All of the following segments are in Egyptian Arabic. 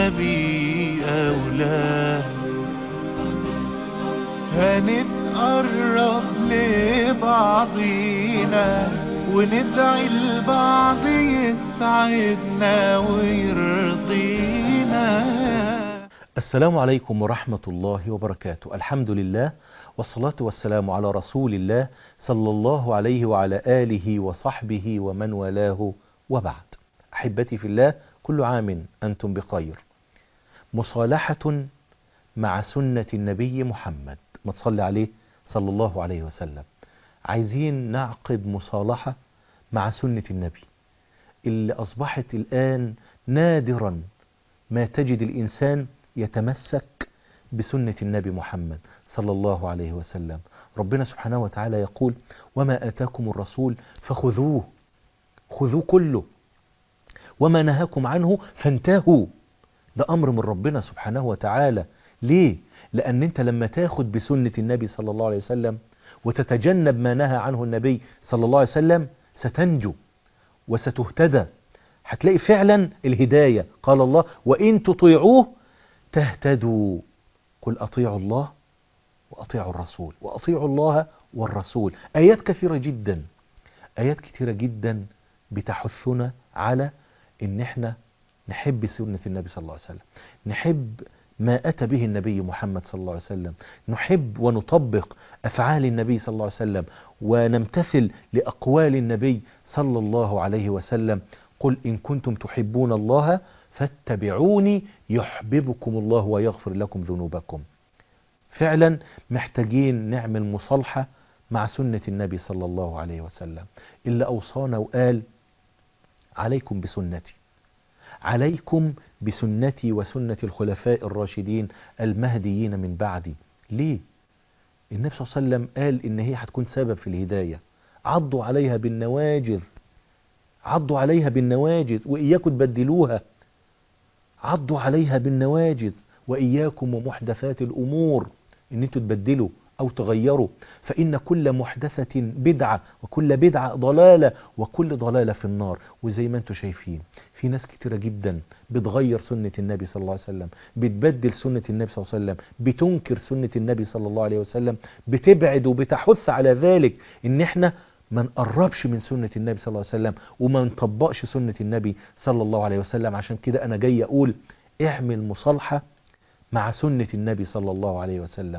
النبي أولى هنتقرب لبعضينا وندعي البعض يسعدنا ويرضينا السلام عليكم ورحمة الله وبركاته الحمد لله والصلاة والسلام على رسول الله صلى الله عليه وعلى آله وصحبه ومن والاه وبعد أحبتي في الله كل عام أنتم بخير مصالحة مع سنة النبي محمد ما تصلي عليه صلى الله عليه وسلم عايزين نعقد مصالحة مع سنة النبي اللي أصبحت الآن نادرا ما تجد الإنسان يتمسك بسنة النبي محمد صلى الله عليه وسلم ربنا سبحانه وتعالى يقول وما آتاكم الرسول فخذوه خذوه كله وما نهاكم عنه فانتهوا ده أمر من ربنا سبحانه وتعالى ليه؟ لأن أنت لما تاخد بسنة النبي صلى الله عليه وسلم وتتجنب ما نهى عنه النبي صلى الله عليه وسلم ستنجو وستهتدى هتلاقي فعلا الهداية قال الله وإن تطيعوه تهتدوا قل أطيعوا الله وأطيعوا الرسول وأطيعوا الله والرسول آيات كثيرة جدا آيات كثيرة جدا بتحثنا على إن احنا نحب سنة النبي صلى الله عليه وسلم نحب ما أتى به النبي محمد صلى الله عليه وسلم نحب ونطبق أفعال النبي صلى الله عليه وسلم ونمتثل لأقوال النبي صلى الله عليه وسلم قل إن كنتم تحبون الله فاتبعوني يحببكم الله ويغفر لكم ذنوبكم فعلا محتاجين نعمل مصالحة مع سنة النبي صلى الله عليه وسلم إلا أوصانا وقال عليكم بسنتي عليكم بسنتي وسنة الخلفاء الراشدين المهديين من بعدي ليه؟ النبي صلى الله عليه وسلم قال إن هي هتكون سبب في الهداية عضوا عليها بالنواجذ عضوا عليها بالنواجذ وإياكم تبدلوها عضوا عليها بالنواجذ وإياكم ومحدثات الأمور إن انتوا تبدلوا أو تغيروا فإن كل محدثة بدعة وكل بدعة ضلالة وكل ضلالة في النار وزي ما انتوا شايفين في ناس كتيرة جدا بتغير سنة النبي صلى الله عليه وسلم بتبدل سنة النبي صلى الله عليه وسلم بتنكر سنة النبي صلى الله عليه وسلم بتبعد وبتحث على ذلك ان احنا ما نقربش من سنة النبي صلى الله عليه وسلم وما نطبقش سنة النبي صلى الله عليه وسلم عشان كده أنا جاي أقول اعمل مصالحة مع سنة النبي صلى الله عليه وسلم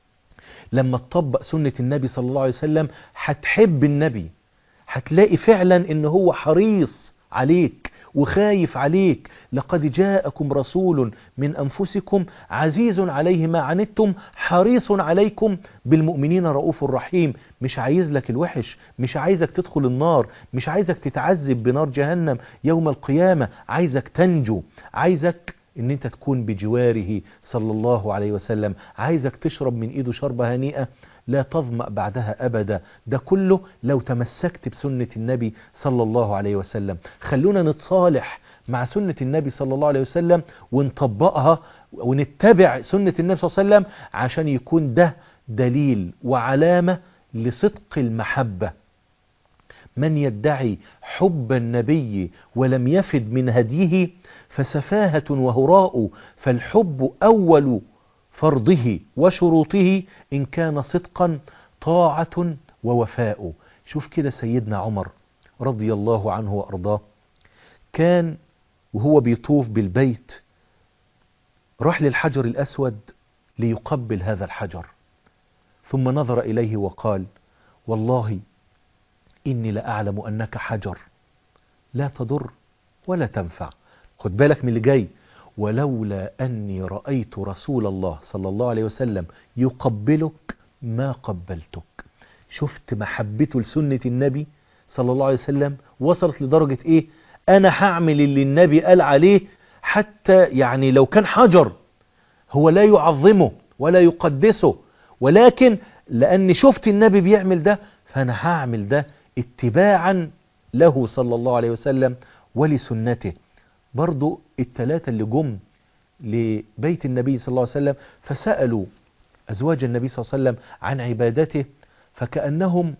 لما تطبق سنة النبي صلى الله عليه وسلم هتحب النبي هتلاقي فعلا ان هو حريص عليك وخايف عليك لقد جاءكم رسول من أنفسكم عزيز عليه ما عنتم حريص عليكم بالمؤمنين رؤوف رحيم مش عايز لك الوحش مش عايزك تدخل النار مش عايزك تتعذب بنار جهنم يوم القيامة عايزك تنجو عايزك ان انت تكون بجواره صلى الله عليه وسلم عايزك تشرب من ايده شربة هنيئة لا تظمأ بعدها أبدا ده كله لو تمسكت بسنة النبي صلى الله عليه وسلم خلونا نتصالح مع سنة النبي صلى الله عليه وسلم ونطبقها ونتبع سنة النبي صلى الله عليه وسلم عشان يكون ده دليل وعلامة لصدق المحبة من يدعي حب النبي ولم يفد من هديه فسفاهة وهراء فالحب أول فرضه وشروطه إن كان صدقا طاعة ووفاء شوف كده سيدنا عمر رضي الله عنه وأرضاه كان وهو بيطوف بالبيت راح للحجر الأسود ليقبل هذا الحجر ثم نظر إليه وقال والله إني لأعلم أنك حجر لا تضر ولا تنفع خد بالك من اللي جاي ولولا أني رأيت رسول الله صلى الله عليه وسلم يقبلك ما قبلتك شفت محبته لسنة النبي صلى الله عليه وسلم وصلت لدرجة إيه أنا هعمل اللي النبي قال عليه حتى يعني لو كان حجر هو لا يعظمه ولا يقدسه ولكن لأني شفت النبي بيعمل ده فأنا هعمل ده اتباعا له صلى الله عليه وسلم ولسنته برضو التلاتة اللي جم لبيت النبي صلى الله عليه وسلم فسألوا أزواج النبي صلى الله عليه وسلم عن عبادته فكأنهم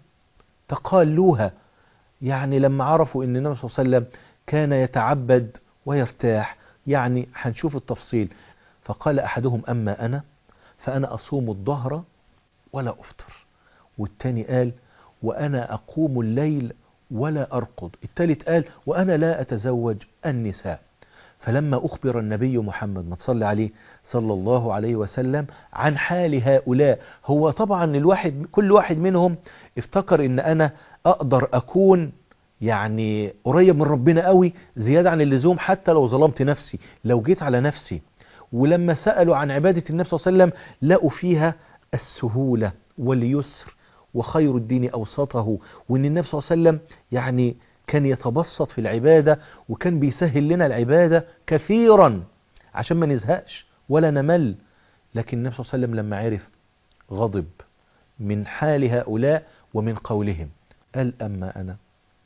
تقالوها يعني لما عرفوا أن النبي صلى الله عليه وسلم كان يتعبد ويرتاح يعني هنشوف التفصيل فقال أحدهم أما أنا فأنا أصوم الظهر ولا أفطر والتاني قال وأنا أقوم الليل ولا أرقد التالت قال وأنا لا أتزوج النساء فلما أخبر النبي محمد ما تصلي عليه صلى الله عليه وسلم عن حال هؤلاء هو طبعا الواحد كل واحد منهم افتكر ان انا اقدر اكون يعني قريب من ربنا قوي زيادة عن اللزوم حتى لو ظلمت نفسي لو جيت على نفسي ولما سألوا عن عبادة النبي صلى الله عليه وسلم لقوا فيها السهولة واليسر وخير الدين أوسطه وأن النبي صلى الله عليه وسلم يعني كان يتبسط في العبادة وكان بيسهل لنا العبادة كثيرا عشان ما نزهقش ولا نمل لكن النبي صلى الله عليه وسلم لما عرف غضب من حال هؤلاء ومن قولهم قال أما أنا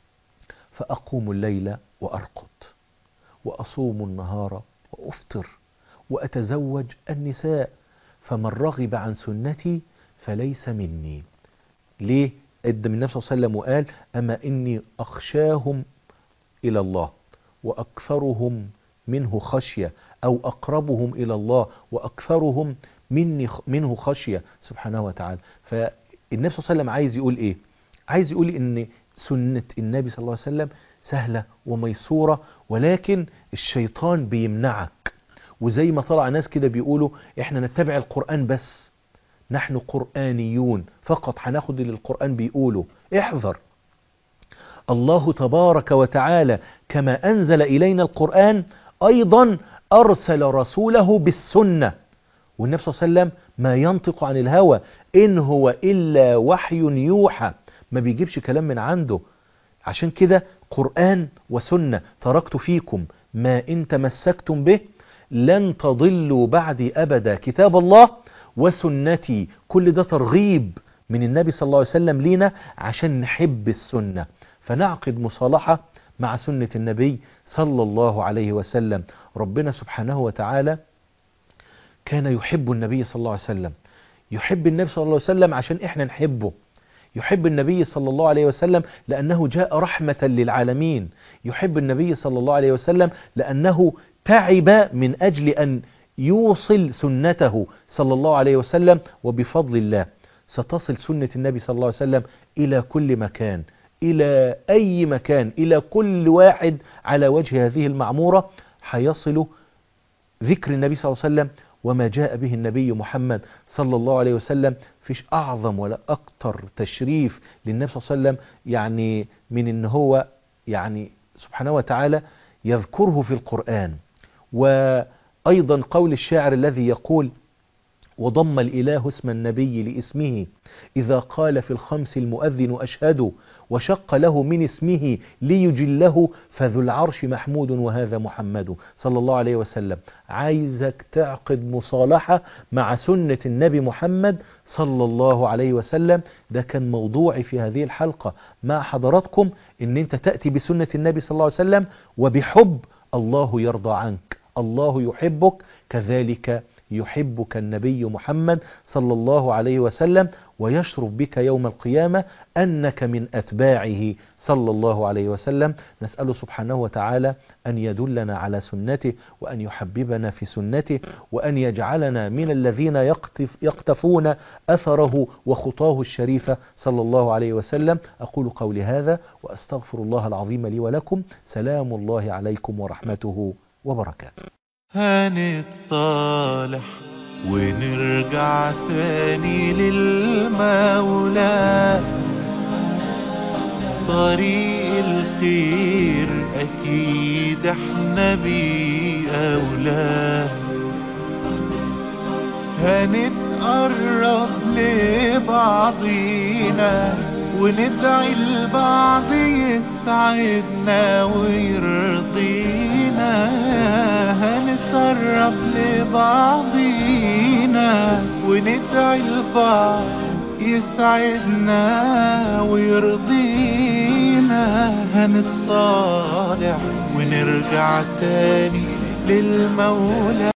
فأقوم الليل وأرقد وأصوم النهار وأفطر وأتزوج النساء فمن رغب عن سنتي فليس مني ليه ادى من النبي صلى الله عليه وسلم وقال أما إني أخشاهم إلى الله وأكثرهم منه خشية أو أقربهم إلى الله وأكثرهم مني منه خشية سبحانه وتعالى فالنبي صلى الله عليه وسلم عايز يقول إيه عايز يقول إن سنة النبي صلى الله عليه وسلم سهلة وميسورة ولكن الشيطان بيمنعك وزي ما طلع ناس كده بيقولوا احنا نتبع القرآن بس نحن قرآنيون فقط هناخد اللي القرآن بيقوله احذر الله تبارك وتعالى كما أنزل إلينا القرآن أيضا أرسل رسوله بالسنة والنبي صلى الله عليه وسلم ما ينطق عن الهوى إن هو إلا وحي يوحى ما بيجيبش كلام من عنده عشان كده قرآن وسنة تركت فيكم ما إن تمسكتم به لن تضلوا بعدي أبدا كتاب الله وسنتي كل ده ترغيب من النبي صلى الله عليه وسلم لينا عشان نحب السنة فنعقد مصالحة مع سنة النبي صلى الله عليه وسلم ربنا سبحانه وتعالى كان يحب النبي صلى الله عليه وسلم يحب النبي صلى الله عليه وسلم عشان احنا نحبه يحب النبي صلى الله عليه وسلم لأنه جاء رحمة للعالمين يحب النبي صلى الله عليه وسلم لأنه تعب من أجل أن يوصل سنته صلى الله عليه وسلم وبفضل الله ستصل سنة النبي صلى الله عليه وسلم إلى كل مكان إلى أي مكان إلى كل واحد على وجه هذه المعمورة حيصل ذكر النبي صلى الله عليه وسلم وما جاء به النبي محمد صلى الله عليه وسلم فيش أعظم ولا أكتر تشريف للنبي صلى الله عليه وسلم يعني من إن هو يعني سبحانه وتعالى يذكره في القرآن وأيضا قول الشاعر الذي يقول وضم الإله اسم النبي لاسمه إذا قال في الخمس المؤذن أشهد وشق له من اسمه ليجله فذو العرش محمود وهذا محمد صلى الله عليه وسلم عايزك تعقد مصالحة مع سنة النبي محمد صلى الله عليه وسلم ده كان موضوعي في هذه الحلقة مع حضراتكم ان انت تأتي بسنة النبي صلى الله عليه وسلم وبحب الله يرضى عنك الله يحبك كذلك يحبك النبي محمد صلى الله عليه وسلم ويشرف بك يوم القيامة أنك من أتباعه صلى الله عليه وسلم نسأله سبحانه وتعالى أن يدلنا على سنته وأن يحببنا في سنته وأن يجعلنا من الذين يقتف يقتفون أثره وخطاه الشريفة صلى الله عليه وسلم أقول قولي هذا وأستغفر الله العظيم لي ولكم سلام الله عليكم ورحمته وبركاته هنتصالح ونرجع ثاني للمولى طريق الخير أكيد احنا بيه أولى هنتقرب لبعضينا وندعي البعض يسعدنا ويرضينا هنتقرب لبعضينا وندعي البعض يسعدنا ويرضينا هنتصالح ونرجع تاني للمولى